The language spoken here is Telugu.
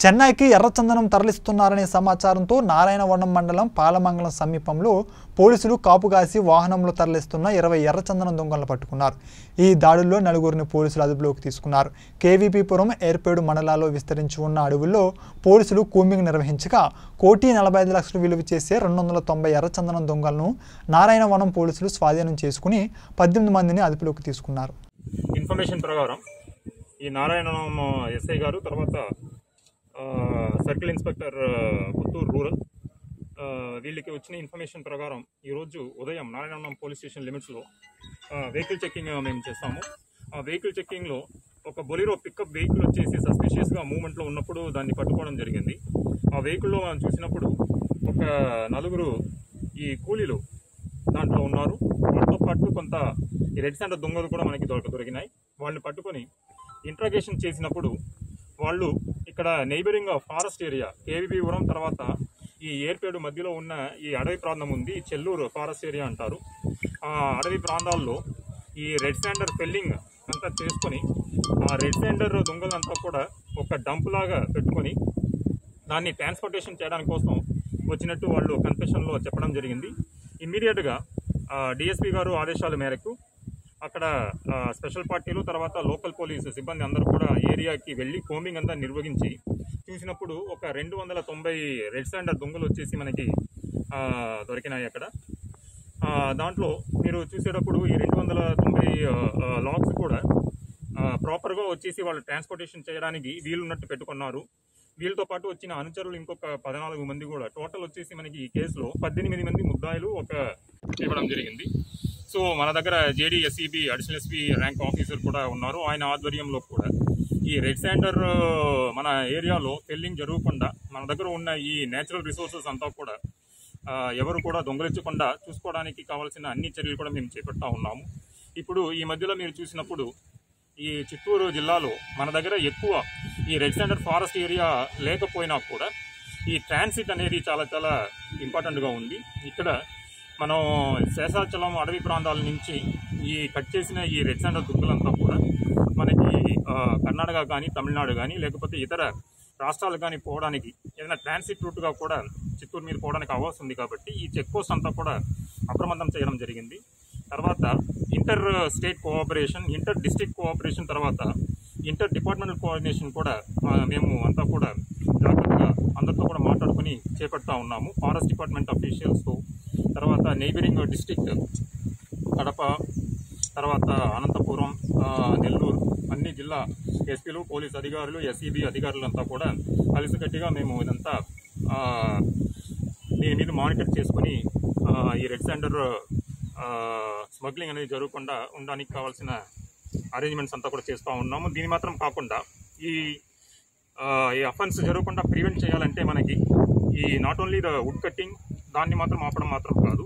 చెన్నైకి ఎర్రచందనం తరలిస్తున్నారనే సమాచారంతో నారాయణవనం మండలం పాలమంగళం సమీపంలో పోలీసులు కాపుగాసి వాహనంలో తరలిస్తున్న ఇరవై ఎర్రచందనం దొంగలను పట్టుకున్నారు ఈ దాడుల్లో నలుగురిని పోలీసులు అదుపులోకి తీసుకున్నారు కేవీపీపురం ఏర్పేడు మండలాల్లో విస్తరించి ఉన్న అడవుల్లో పోలీసులు కూంబింగ్ నిర్వహించగా కోటి నలభై ఐదు లక్షలు విలువ చేసే రెండు వందల తొంభై ఎర్రచందనం దొంగలను నారాయణవనం పోలీసులు స్వాధీనం చేసుకుని పద్దెనిమిది మందిని అదుపులోకి తీసుకున్నారు ఇన్ఫర్మేషన్ ప్రకారం ఈ నారాయణం ఎస్ఐ గారు తర్వాత ఆ, సర్కిల్ ఇన్స్పెక్టర్ ఆ, పుత్తూరు రూరల్ ఆ, వీళ్ళకి వచ్చిన ఇన్ఫర్మేషన్ ప్రకారం ఈరోజు ఉదయం నారాయణం పోలీస్ స్టేషన్ లిమిట్స్లో ఆ, వెహికల్ చెక్కింగ్ మేము చేస్తాము ఆ వెహికల్ చెక్కింగ్లో ఒక బొలిరో పికప్ వెహికల్ వచ్చేసి సస్పిషియస్గా మూమెంట్లో ఉన్నప్పుడు దాన్ని పట్టుకోవడం జరిగింది ఆ వెహికల్లో మనం చూసినప్పుడు ఒక నలుగురు ఈ కూలీలు దాంట్లో ఉన్నారు వాళ్ళతో పాటు కొంత ఈ రెడ్ సెంటర్ దొంగలు కూడా మనకి దొరక దొరికినాయి వాళ్ళని పట్టుకొని ఇంట్రాగేషన్ చేసినప్పుడు వాళ్ళు ఇక్కడ నైబరింగ్ ఫారెస్ట్ ఏరియా కేవీపీపురం తర్వాత ఈ ఏర్పేడు మధ్యలో ఉన్న ఈ అడవి ప్రాంతం ఉంది ఈ చెల్లూరు ఫారెస్ట్ ఏరియా అంటారు ఆ అడవి ప్రాంతాల్లో ఈ రెడ్ శాండర్ ఫెల్లింగ్ అంతా చేసుకొని ఆ రెడ్ శాండర్ దొంగలంతా కూడా ఒక డంప్ లాగా పెట్టుకొని దాన్ని ట్రాన్స్పోర్టేషన్ చేయడానికి కోసం వచ్చినట్టు వాళ్ళు కన్ఫెషన్లో చెప్పడం జరిగింది ఇమ్మీడియట్గా డిఎస్పీ గారు ఆదేశాల మేరకు అక్కడ ఆ, స్పెషల్ పార్టీలు తర్వాత లోకల్ పోలీసు సిబ్బంది అందరూ కూడా ఏరియాకి వెళ్ళి కోమింగ్ అంతా నిర్వహించి చూసినప్పుడు ఒక రెండు వందల తొంభై రెడ్ స్టాండర్డ్ దొంగలు వచ్చేసి మనకి ఆ, దొరికినాయి అక్కడ ఆ, దాంట్లో మీరు చూసేటప్పుడు ఈ రెండు వందల తొంభై లాక్స్ కూడా ప్రాపర్గా వచ్చేసి వాళ్ళు ట్రాన్స్పోర్టేషన్ చేయడానికి వీలున్నట్టు పెట్టుకున్నారు వీళ్ళతో పాటు వచ్చిన అనుచరులు ఇంకొక పద్నాలుగు మంది కూడా టోటల్ వచ్చేసి మనకి ఈ కేసులో పద్దెనిమిది మంది ముద్దాయిలు ఒక ఇవ్వడం జరిగింది సో మన దగ్గర JD SEB additional SP rank officer కూడా ఉన్నారు ఆయన ఆధ్వర్యంలో కూడా ఈ రెడ్ శాండర్ మన ఏరియాలో ఫెల్లింగ్ జరగకుండా మన దగ్గర ఉన్న ఈ నేచురల్ రిసోర్సెస్ అంతా కూడా ఆ, ఎవరు కూడా దొంగలించకుండా చూసుకోవడానికి కావాల్సిన అన్ని చర్యలు కూడా మేము చేపడతా ఉన్నాము ఇప్పుడు ఈ మధ్యలో మీరు చూసినప్పుడు ఈ చిత్తూరు జిల్లాలో మన దగ్గర ఎక్కువ ఈ రెడ్ సెంటర్ ఫారెస్ట్ ఏరియా లేకపోయినా కూడా ఈ ట్రాన్సిట్ అనేది చాలా చాలా ఇంపార్టెంట్గా ఉంది ఇక్కడ మనం శేషాచలం అడవి ప్రాంతాల నుంచి ఈ కట్ చేసిన ఈ రెడ్ సెంటర్ దుక్కులంతా కూడా మనకి ఆ, కర్ణాటక కానీ తమిళనాడు కానీ లేకపోతే ఇతర రాష్ట్రాలు కానీ పోవడానికి ఏదైనా ట్రాన్సిట్ రూట్గా కూడా చిత్తూరు మీద పోవడానికి అవకాశం ఉంది కాబట్టి ఈ చెక్ పోస్ట్ అంతా కూడా అప్రమత్తం చేయడం జరిగింది తర్వాత inter state cooperation inter district cooperation తర్వాత ఇంటర్ డిపార్ట్మెంటల్ కోఆర్డినేషన్ కూడా ఆ, మేము అంతా కూడా జాగ్రత్తగా అందరితో కూడా మాట్లాడుకుని చేపడతా ఉన్నాము ఫారెస్ట్ డిపార్ట్మెంట్ అఫీషియల్స్తో తర్వాత నైబరింగ్ డిస్ట్రిక్ట్ కడప తర్వాత అనంతపురం ఆ, నెల్లూరు అన్ని జిల్లా ఎస్పీలు పోలీస్ అధికారులు ఎస్ఈబి అధికారులు అంతా కూడా కలిసికట్టుగా మేము ఇదంతా ఆ, దీని మీద మానిటర్ చేసుకొని ఆ, ఈ రెడ్ సెంటర్ స్మగ్లింగ్ అనేది జరగకుండా ఉండడానికి కావాల్సిన అరేంజ్మెంట్స్ అంతా కూడా చేస్తూ ఉన్నాము దీని మాత్రం కాకుండా ఈ ఆ, ఈ అఫెన్స్ జరగకుండా ప్రివెంట్ చేయాలంటే మనకి ఈ not only the wood cutting దాన్ని మాత్రం ఆపడం మాత్రం కాదు